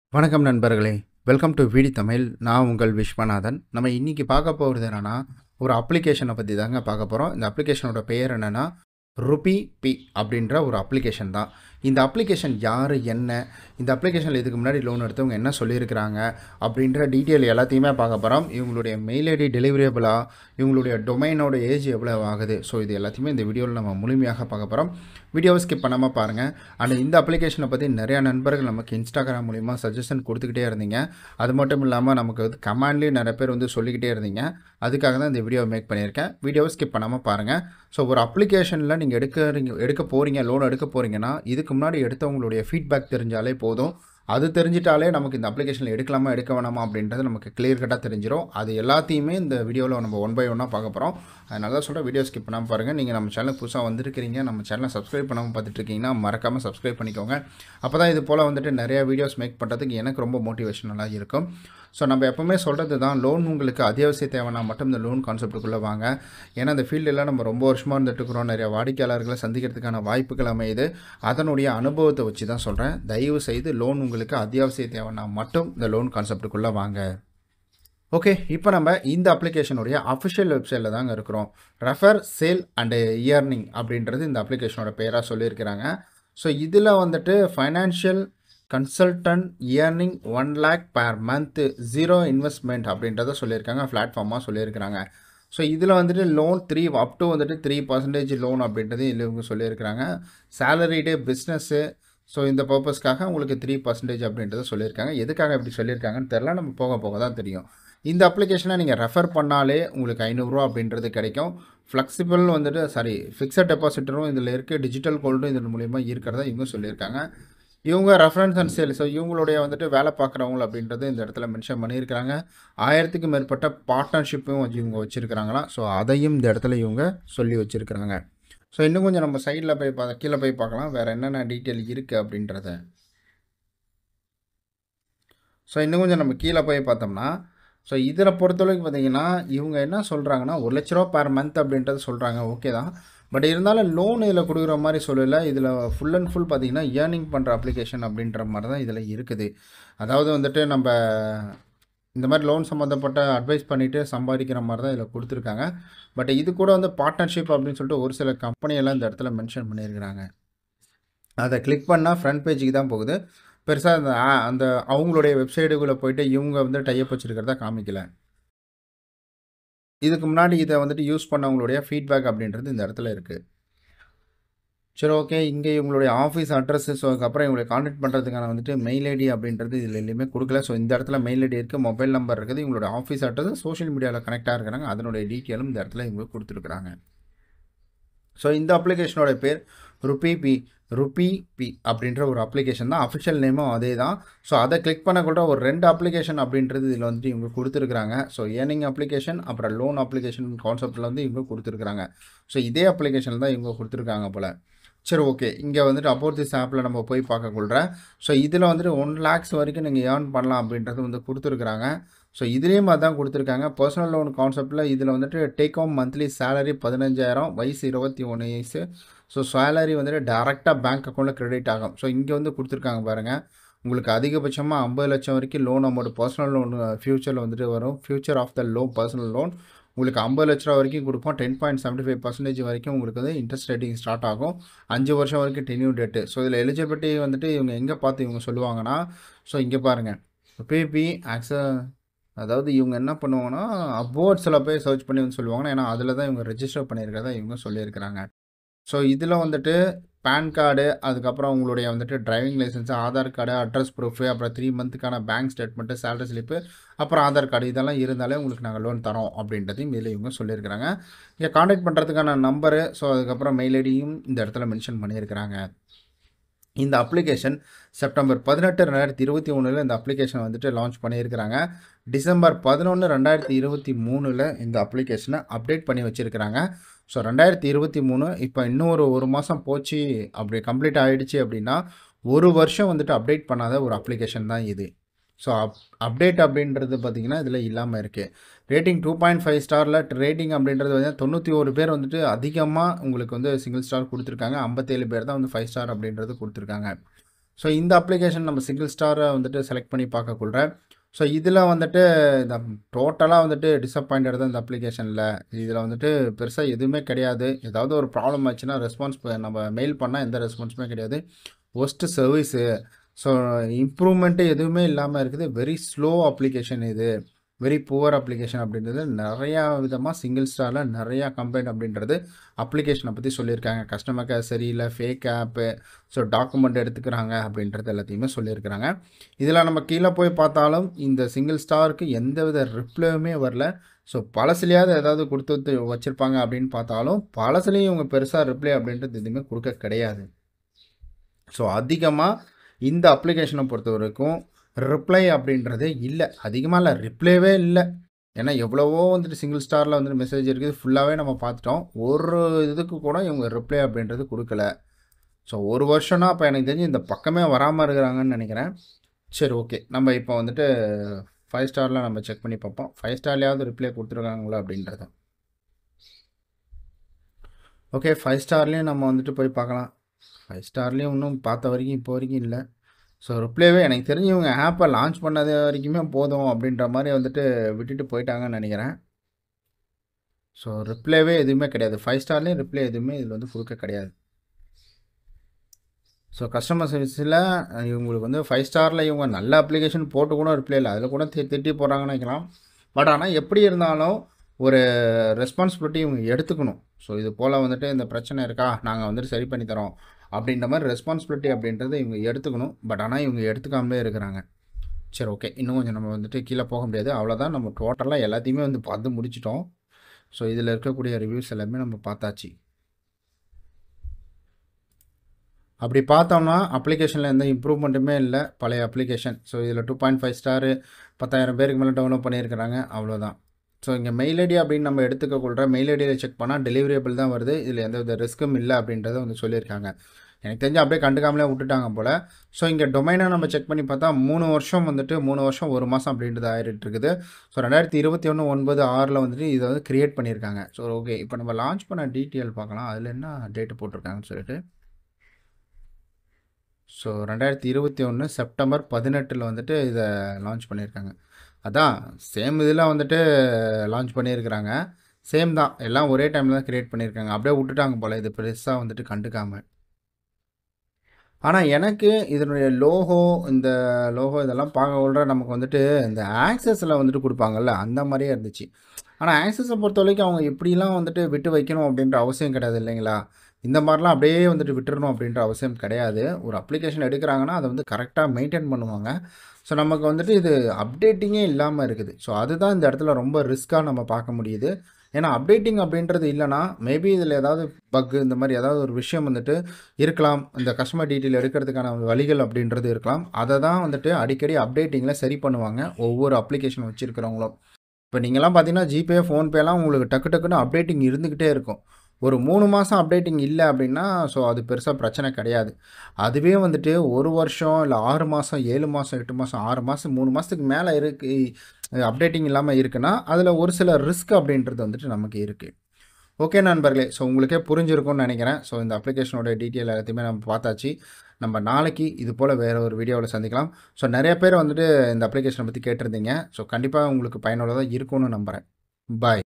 வணக்கம் நண்பர்களே welcome to விடி தமிழ் நான் உங்கள் விஸ்வநாதன் நம்ம இன்றைக்கி பார்க்க போகிறது என்னென்னா ஒரு அப்ளிகேஷனை பற்றி தாங்க பார்க்க போகிறோம் இந்த அப்ளிகேஷனோட பெயர் என்னென்னா ருபி பி அப்படின்ற ஒரு அப்ளிகேஷன் தான் இந்த அப்ளிகேஷன் யார் என்ன இந்த அப்ளிகேஷனில் இதுக்கு முன்னாடி லோன் எடுத்தவங்க என்ன சொல்லியிருக்கிறாங்க அப்படின்ற டீட்டெயில் எல்லாத்தையுமே பார்க்க போகிறோம் இவங்களுடைய மெயில் ஐடி டெலிவரியபிளா இவங்களுடைய டொமைனோட ஏஜ் எவ்வளோ ஆகுது ஸோ இது எல்லாத்தையுமே இந்த வீடியோவில் நம்ம முழுமையாக பார்க்க போகிறோம் வீடியோவை ஸ்கிப் பண்ணாமல் பாருங்கள் அண்ட் இந்த அப்ளிகேஷனை பற்றி நிறையா நண்பர்கள் நமக்கு இன்ஸ்டாகிராம் மூலிமா சஜஷன் கொடுத்துக்கிட்டே இருந்தீங்க அது மட்டும் இல்லாமல் நமக்கு வந்து கமாண்ட்லேயும் நிறைய பேர் வந்து சொல்லிக்கிட்டே இருந்தீங்க அதுக்காக தான் இந்த வீடியோவை மேக் பண்ணியிருக்கேன் வீடியோவை ஸ்கிப் பண்ணாமல் பாருங்கள் ஸோ ஒரு அப்ளிகேஷனில் நீங்கள் எடுக்கிறீங்க எடுக்க போகிறீங்க லோன் எடுக்க போகிறீங்கன்னா இதுக்கு முன்னாடி எடுத்தவங்களுடைய ஃபீட்பேக் தெரிஞ்சாலே போதும் அது தெரிஞ்சிட்டாலே நமக்கு இந்த அப்ளிகேஷனில் எடுக்கலாமா எடுக்க வேணாமா அப்படின்றது நமக்கு கிளியர் கட்டாக தெரிஞ்சிடும் அது எல்லாத்தையுமே இந்த வீடியோவில் நம்ம ஒன் பை ஒன்னாக பார்க்க போகிறோம் அதனால தான் சொல்கிறேன் வீடியோ ஸ்கிப் பண்ணாமல் பாருங்கள் நீங்கள் நம்ம சேனலுக்கு புதுசாக வந்திருக்கிறீங்க நம்ம சேனலை சப்ஸ்கிரைப் பண்ணாமல் பார்த்துட்டு இருக்கீங்கன்னா மறக்காமல் சப்ஸ்கிரைப் பண்ணிக்கோங்க அப்போ தான் இது போல் வந்துட்டு நிறையா வீடியோஸ் மேக் பண்ணுறதுக்கு எனக்கு ரொம்ப மோட்டிவேஷனலாக இருக்கும் ஸோ நம்ம எப்போவுமே சொல்கிறது தான் லோன் உங்களுக்கு அத்தியாவசிய தேவைன்னா மட்டும் இந்த லோன் கான்செப்ட்டுக்குள்ளே வாங்க ஏன்னா இந்த ஃபீல்டெல்லாம் நம்ம ரொம்ப வருஷமாக இருந்துட்டு இருக்கிறோம் நிறைய வாடிக்கையாளர்களை சந்திக்கிறதுக்கான வாய்ப்புகள் அமையுது அதனுடைய அனுபவத்தை வச்சு தான் சொல்கிறேன் தயவு செய்து லோன் உங்களுக்கு அத்தியாவசிய தேவைன்னா மட்டும் இந்த லோன் கான்செப்ட்டுக்குள்ளே வாங்க ஓகே இப்போ நம்ம இந்த அப்ளிகேஷனுடைய அஃபிஷியல் வெப்சைட்டில் தாங்க இருக்கிறோம் ரெஃபர் சேல் அண்டு இயர்னிங் அப்படின்றது இந்த அப்ளிகேஷனோட பேராக சொல்லியிருக்கிறாங்க ஸோ இதில் வந்துட்டு financial consultant earning one lakh per month zero investment அப்படின்றத சொல்லியிருக்காங்க பிளாட்ஃபார்மாக சொல்லியிருக்கிறாங்க ஸோ இதில் வந்துட்டு லோன் த்ரீ அப் டு வந்துட்டு த்ரீ பர்சன்டேஜ் லோன் அப்படின்றது இதில் இவங்க சொல்லியிருக்கிறாங்க சேலரிடு பிஸ்னஸ்ஸு ஸோ இந்த பர்பஸ்க்காக உங்களுக்கு த்ரீ பர்சன்டேஜ் அப்படின்றத சொல்லியிருக்காங்க எதுக்காக இப்படி சொல்லியிருக்காங்கன்னு தெரில நம்ம போக போக தான் தெரியும் இந்த அப்ளிகேஷனை நீங்கள் ரெஃபர் பண்ணாலே உங்களுக்கு ஐநூறுரூவா அப்படின்றது கிடைக்கும் ஃப்ளெக்சிபிள் வந்துட்டு சாரி ஃபிக்ஸட் டெபாசிட்டரும் இதில் இருக்குது டிஜிட்டல் கோல்டும் இதன் மூலிமா இருக்கிறதா இவங்க சொல்லியிருக்காங்க இவங்க ரெஃபரன்ஸ் அண்ட் சேல் ஸோ இவங்களுடைய வந்துட்டு வேலை பார்க்குறவங்க அப்படின்றது இந்த இடத்துல மென்ஷன் பண்ணியிருக்கிறாங்க ஆயிரத்துக்கு மேற்பட்ட பார்ட்னர்ஷிப்பும் இவங்க வச்சுருக்கிறாங்களாம் ஸோ அதையும் இந்த இடத்துல இவங்க சொல்லி வச்சுருக்கிறாங்க ஸோ இன்னும் கொஞ்சம் நம்ம சைடில் போய் பா கீழே போய் பார்க்கலாம் வேறு என்னென்ன டீட்டெயில் இருக்குது அப்படின்றத ஸோ இன்னும் கொஞ்சம் நம்ம கீழே போய் பார்த்தோம்னா ஸோ இதில் பொறுத்தளவுக்கு பார்த்தீங்கன்னா இவங்க என்ன சொல்கிறாங்கன்னா ஒரு லட்ச ரூபா per மந்த் அப்படின்றது சொல்கிறாங்க ஓகே தான் பட் இருந்தாலும் லோன் இதில் கொடுக்குற மாதிரி சொல்லலை இதில் ஃபுல் அண்ட் ஃபுல் பார்த்தீங்கன்னா ஏர்னிங் பண்ணுற அப்ளிகேஷன் அப்படின்ற மாதிரி தான் இதில் இருக்குது அதாவது வந்துட்டு நம்ம இந்த மாதிரி லோன் சம்மந்தப்பட்ட அட்வைஸ் பண்ணிவிட்டு சம்பாதிக்கிற மாதிரி தான் இதில் கொடுத்துருக்காங்க பட் இது கூட வந்து பார்ட்னர்ஷிப் அப்படின்னு சொல்லிட்டு ஒரு சில கம்பெனியெல்லாம் இந்த இடத்துல மென்ஷன் பண்ணியிருக்கிறாங்க அதை கிளிக் பண்ணால் ஃப்ரண்ட் பேஜுக்கு தான் போகுது பெருசாக அந்த ஆ- அந்த அவங்களுடைய வெப்சைட்டுக்குள்ளே போயிட்டு இவங்க வந்து டைப் வச்சுருக்கிறதா காமிக்கல இதுக்கு முன்னாடி இதை வந்துட்டு யூஸ் பண்ணவங்களுடைய ஃபீட்பேக் அப்படின்றது இந்த இடத்துல இருக்குது சரி ஓகே இங்கே இவங்களுடைய ஆஃபீஸ் அட்ரஸ் ஸோ அதுக்கப்புறம் இவங்களை காண்டாக்ட் பண்ணுறதுக்கான வந்துட்டு மெயில் ஐடி அப்படின்றது இதில் எதுலையுமே கொடுக்கல ஸோ இந்த இடத்துல மெயில் ஐடி இருக்குது மொபைல் நம்பர் இருக்குது இவங்களுடைய ஆஃபீஸ் அட்ரஸ் சோஷியல் மீடியாவில் கனெக்டாக இருக்கிறாங்க அதனுடைய டீட்டெயிலும் இந்த இடத்துல இவங்க கொடுத்துருக்குறாங்க ஸோ இந்த அப்ளிகேஷனோட பேர் ருபி பி ருபி பி அப்படின்ற ஒரு அப்ளிகேஷன் தான் அஃபிஷியல் நேமும் அதே தான் ஸோ அதை கிளிக் பண்ணக்கூட ஒரு ரெண்டு அப்ளிகேஷன் அப்படின்றது இதில் வந்துட்டு இவங்க கொடுத்துருக்குறாங்க ஸோ ஏர்னிங் அப்ளிகேஷன் அப்புறம் லோன் அப்ளிகேஷன் கான்செப்டில் வந்து இவங்க கொடுத்துருக்குறாங்க ஸோ இதே அப்ளிகேஷன் தான் இவங்க கொடுத்துருக்காங்க போல் சரி ஓகே இங்கே வந்துட்டு அபோட் திஸ் ஆப்பில் நம்ம போய் பார்க்கக்குள்ள ஸோ இதில் வந்துட்டு ஒன் லேக்ஸ் வரைக்கும் நீங்கள் ஏர்ன் பண்ணலாம் அப்படின்றது வந்து கொடுத்துருக்குறாங்க ஸோ இதுலேயும் அதான் கொடுத்துருக்காங்க பர்சனல் லோன் கான்செப்ட்டில் இதில் வந்துட்டு டேக் ஹோம் மந்த்லி சேலரி பதினஞ்சாயிரம் வயசு இருபத்தி ஒன்று வயசு ஸோ சேலரி வந்துட்டு டேரெக்டாக பேங்க் அக்கௌண்ட்டில் கிரெடிட் ஆகும் ஸோ இங்கே வந்து கொடுத்துருக்காங்க பாருங்கள் உங்களுக்கு அதிகபட்சமாக ஐம்பது லட்சம் வரைக்கும் லோன் அமௌண்ட் பர்சனல் லோன் ஃப்யூச்சரில் வந்துட்டு வரும் future of the loan personal loan உங்களுக்கு ஐம்பது லட்ச ரூபா வரைக்கும் கொடுப்போம் ten point seventy five percentage வரைக்கும் உங்களுக்கு வந்து இன்ட்ரெஸ்ட் ரேட்டிங் ஸ்டார்ட் ஆகும் அஞ்சு வருஷம் வரைக்கும் டென்யூ டேட்டு ஸோ இதில் எலிஜிபிலிட்டி வந்துட்டு இவங்க எங்கே பார்த்து இவங்க சொல்லுவாங்கன்னா ஸோ இங்கே பாருங்கள் பிபி ஆக்ச அதாவது இவங்க என்ன பண்ணுவாங்கன்னா அபோர்ட்ஸில் போய் சர்ச் பண்ணி வந்து சொல்லுவாங்கன்னா ஏன்னா அதில் தான் இவங்க ரெஜிஸ்டர் பண்ணியிருக்கிறதா இவங்க சொல்லியிருக்கிறாங்க ஸோ இதில் வந்துட்டு பேன் கார்டு அதுக்கப்புறம் உங்களுடைய வந்துட்டு driving license Aadhaar card address proof அப்புறம் த்ரீ மந்த்துக்கான பேங்க் ஸ்டேட்மெண்ட்டு சேலரி ஸ்லிப்பு அப்புறம் ஆதார் கார்டு இதெல்லாம் இருந்தாலே உங்களுக்கு நாங்கள் லோன் தரோம் அப்படின்றதையும் இதில் இவங்க சொல்லியிருக்கிறாங்க இங்கே காண்டாக்ட் பண்ணுறதுக்கான நம்பரு ஸோ அதுக்கப்புறம் மெயில் ஐடியும் இந்த இடத்துல மென்ஷன் பண்ணியிருக்கிறாங்க இந்த அப்ளிகேஷன் செப்டம்பர் பதினெட்டு ரெண்டாயிரத்தி இருபத்தி ஒன்றில் இந்த அப்ளிகேஷன் வந்துட்டு லான்ச் பண்ணியிருக்கிறாங்க டிசம்பர் பதினொன்று ரெண்டாயிரத்தி இருபத்தி மூணில் இந்த அப்ளிகேஷனை அப்டேட் பண்ணி வச்சுருக்கிறாங்க ஸோ ரெண்டாயிரத்தி இருபத்தி மூணு இப்போ இன்னும் ஒரு ஒரு மாதம் போச்சு அப்படி கம்ப்ளீட் ஆகிடுச்சு அப்படின்னா ஒரு வருஷம் வந்துட்டு அப்டேட் பண்ணாத ஒரு அப்ளிகேஷன் தான் இது ஸோ அப் அப்டேட் அப்படின்றது பார்த்திங்கன்னா இதில் இல்லாமல் இருக்குது ரேட்டிங் டூ பாயிண்ட் ஃபைவ் ஸ்டாரில் ரேட்டிங் அப்படின்றது வந்து தொண்ணூற்றி ஒரு பேர் வந்துட்டு அதிகமாக உங்களுக்கு வந்து சிங்கிள் ஸ்டார் கொடுத்துருக்காங்க ஐம்பத்தேழு பேர் தான் வந்து ஃபைவ் ஸ்டார் அப்படின்றது கொடுத்துருக்காங்க ஸோ இந்த அப்ளிகேஷன் நம்ம சிங்கிள் ஸ்டாரை வந்துட்டு செலக்ட் பண்ணி பார்க்கக்குள்ள ஸோ இதில் வந்துட்டு இந்த டோட்டலாக வந்துட்டு டிசப்பாயிண்டட் தான் இந்த அப்ளிகேஷனில் இதில் வந்துட்டு பெருசாக எதுவுமே கிடையாது ஏதாவது ஒரு ப்ராப்ளம் ஆச்சுன்னா ரெஸ்பான்ஸ் நம்ம மெயில் பண்ணால் எந்த ரெஸ்பான்ஸுமே கிடையாது ஒஸ்ட்டு சர்வீஸு ஸோ இம்ப்ரூவ்மெண்ட்டு எதுவுமே இல்லாமல் இருக்குது வெரி ஸ்லோ அப்ளிகேஷன் இது வெரி புவர் அப்ளிகேஷன் அப்படின்றது நிறையா விதமாக சிங்கிள் ஸ்டாரில் நிறையா கம்ப்ளைண்ட் அப்படின்றது அப்ளிகேஷனை பற்றி சொல்லியிருக்காங்க கஸ்டமர் கேர் சரியில்லை ஃபேக் ஆப்பு ஸோ டாக்குமெண்ட் எடுத்துக்கிறாங்க அப்படின்றது எல்லாத்தையுமே சொல்லியிருக்கிறாங்க இதில் நம்ம கீழே போய் பார்த்தாலும் இந்த சிங்கிள் ஸ்டாருக்கு எந்த வித ரிப்ளையுமே வரல ஸோ பழசுலையாவது ஏதாவது கொடுத்து வச்சுருப்பாங்க அப்படின்னு பார்த்தாலும் பழசுலேயும் இவங்க பெருசாக ரிப்ளை அப்படின்றது எதுவுமே கொடுக்க கிடையாது ஸோ அதிகமாக இந்த அப்ளிகேஷனை பொறுத்த வரைக்கும் ரிப்ளை அப்படின்றதே இல்லை அதிகமாக இல்லை ரிப்ளைவே இல்லை ஏன்னா எவ்வளவோ வந்துட்டு சிங்கிள் ஸ்டாரில் வந்துட்டு மெசேஜ் இருக்குது ஃபுல்லாகவே நம்ம பார்த்துட்டோம் ஒரு இதுக்கு கூட இவங்க ரிப்ளை அப்படின்றது கொடுக்கல ஸோ ஒரு வருஷம்னா அப்போ எனக்கு தெரிஞ்சு இந்த பக்கமே வராமல் இருக்கிறாங்கன்னு நினைக்கிறேன் சரி ஓகே நம்ம இப்போ வந்துட்டு ஃபைவ் ஸ்டாரில் நம்ம செக் பண்ணி பார்ப்போம் ஃபைவ் ஸ்டார்லேயாவது ரிப்ளை கொடுத்துருக்காங்களா அப்படின்றத ஓகே ஃபைவ் ஸ்டார்லேயும் நம்ம வந்துட்டு போய் பார்க்கலாம் ஃபைவ் ஸ்டார்லேயும் இன்னும் பார்த்த வரைக்கும் இப்போ வரைக்கும் இல்லை ஸோ ரிப்ளேவே எனக்கு தெரிஞ்சு இவங்க ஆப்பை லான்ச் பண்ணது வரைக்குமே போதும் அப்படின்ற மாதிரி வந்துட்டு விட்டுட்டு போயிட்டாங்கன்னு நினைக்கிறேன் ஸோ ரிப்ளேவே எதுவுமே கிடையாது ஃபைவ் ஸ்டார்லேயும் ரிப்ளே எதுவுமே இதில் வந்து கொடுக்க கிடையாது ஸோ கஸ்டமர் சர்வீஸில் இவங்களுக்கு வந்து ஃபைவ் ஸ்டாரில் இவங்க நல்ல அப்ளிகேஷன் போட்டு கூட ரிப்ளே இல்லை அதில் கூட தி திட்டி போகிறாங்கன்னு நினைக்கலாம் பட் ஆனால் எப்படி இருந்தாலும் ஒரு ரெஸ்பான்சிபிலிட்டி இவங்க எடுத்துக்கணும் ஸோ இது போல் வந்துட்டு இந்த பிரச்சனை இருக்கா நாங்கள் வந்துட்டு சரி பண்ணி தரோம் அப்படின்ற மாதிரி ரெஸ்பான்சிபிலிட்டி அப்படின்றத இவங்க எடுத்துக்கணும் பட் ஆனால் இவங்க எடுத்துக்காமலே இருக்கிறாங்க சரி ஓகே இன்னும் கொஞ்சம் நம்ம வந்துட்டு கீழே போக முடியாது அவ்வளோதான் நம்ம டோட்டலாக எல்லாத்தையுமே வந்து பார்த்து முடிச்சிட்டோம் ஸோ இதில் இருக்கக்கூடிய ரிவ்யூஸ் எல்லாமே நம்ம பார்த்தாச்சு அப்படி பார்த்தோம்னா அப்ளிகேஷனில் எந்த இம்ப்ரூவ்மெண்ட்டுமே இல்லை பழைய அப்ளிகேஷன் ஸோ இதில் டூ பாயிண்ட் ஃபைவ் ஸ்டாரு பத்தாயிரம் பேருக்கு மேலே டவுன்லோட் பண்ணியிருக்கிறாங்க அவ்வளோதான் ஸோ இங்கே மெயில் ஐடி அப்படின்னு நம்ம எடுத்துக்கொள்கிற மெயில் ஐடியில் செக் பண்ணால் டெலிவரியபிள் தான் வருது இதில் எந்த வித ரிஸ்க்கும் இல்லை அப்படின்றத வந்து சொல்லியிருக்காங்க எனக்கு தெரிஞ்சு அப்படியே கண்டுக்காமலே விட்டுட்டாங்க போல் ஸோ இங்கே டொமைனை நம்ம செக் பண்ணி பார்த்தா மூணு வருஷம் வந்துட்டு மூணு வருஷம் ஒரு மாதம் அப்படின்றது ஆயிட்டு இருக்குது ஸோ ரெண்டாயிரத்தி இருபத்தி ஒன்று ஒன்பது ஆறில் வந்துட்டு இதை வந்து க்ரியேட் பண்ணியிருக்காங்க ஸோ ஓகே இப்போ நம்ம லான்ச் பண்ண டீட்டெயில் பார்க்கலாம் அதில் என்ன டேட்டு போட்டிருக்காங்கன்னு சொல்லிட்டு ஸோ ரெண்டாயிரத்தி இருபத்தி ஒன்று செப்டம்பர் பதினெட்டில் வந்துட்டு இதை லான்ச் பண்ணியிருக்காங்க அதான் சேம் இதில் வந்துட்டு லான்ச் பண்ணியிருக்கிறாங்க சேம் தான் எல்லாம் ஒரே டைமில் தான் க்ரியேட் பண்ணியிருக்காங்க அப்படியே விட்டுட்டாங்க போல் இது பெருசாக வந்துட்டு கண்டுக்காமல் ஆனால் எனக்கு இதனுடைய லோகோ இந்த லோகோ இதெல்லாம் பார்க்க விட நமக்கு வந்துட்டு இந்த ஆக்சஸில் வந்துட்டு கொடுப்பாங்கல்ல அந்த மாதிரியே இருந்துச்சு ஆனால் ஆக்சஸை பொறுத்த வரைக்கும் அவங்க எப்படிலாம் வந்துட்டு விட்டு வைக்கணும் அப்படின்ற அவசியம் கிடையாது இல்லைங்களா இந்த மாதிரிலாம் அப்படியே வந்துட்டு விட்டுறணும் அப்படின்ற அவசியம் கிடையாது ஒரு அப்ளிகேஷன் எடுக்கிறாங்கன்னா அதை வந்து கரெக்டாக மெயின்டைன் பண்ணுவாங்க ஸோ நமக்கு வந்துட்டு இது அப்டேட்டிங்கே இல்லாமல் இருக்குது ஸோ அதுதான் இந்த இடத்துல ரொம்ப ரிஸ்க்காக நம்ம பார்க்க முடியுது ஏன்னா அப்டேட்டிங் அப்படின்றது இல்லைனா மேபி இதில் ஏதாவது பக்கு இந்த மாதிரி ஏதாவது ஒரு விஷயம் வந்துட்டு இருக்கலாம் இந்த கஸ்டமர் டீட்டெயில் எடுக்கிறதுக்கான வழிகள் அப்படின்றது இருக்கலாம் அதை தான் வந்துட்டு அடிக்கடி அப்டேட்டிங்கில் சரி பண்ணுவாங்க ஒவ்வொரு அப்ளிகேஷன் வச்சுருக்கிறவங்களும் இப்போ நீங்களாம் பார்த்தீங்கன்னா ஜிபே ஃபோன்பேலாம் உங்களுக்கு டக்கு டக்குன்னு அப்டேட்டிங் இருந்துக்கிட்டே இருக்கும் ஒரு மூணு மாதம் அப்டேட்டிங் இல்லை அப்படின்னா ஸோ அது பெருசாக பிரச்சனை கிடையாது அதுவே வந்துட்டு ஒரு வருஷம் இல்லை ஆறு மாதம் ஏழு மாதம் எட்டு மாதம் ஆறு மாதம் மூணு மாதத்துக்கு மேலே இருக்கு அப்டேட்டிங் இல்லாமல் இருக்குன்னா அதில் ஒரு சில ரிஸ்க் அப்படின்றது வந்துட்டு நமக்கு இருக்குது ஓகே நண்பர்களே ஸோ உங்களுக்கே புரிஞ்சிருக்கும்னு நினைக்கிறேன் ஸோ இந்த அப்ளிகேஷனோட டீட்டெயில் எல்லாத்தையுமே நம்ம பார்த்தாச்சு நம்ம நாளைக்கு இது போல் வேறு ஒரு வீடியோவில் சந்திக்கலாம் ஸோ நிறைய பேர் வந்துட்டு இந்த அப்ளிகேஷனை பற்றி கேட்டிருந்தீங்க ஸோ கண்டிப்பாக உங்களுக்கு பயனுள்ளதாக இருக்கும்னு நம்புகிறேன் பாய்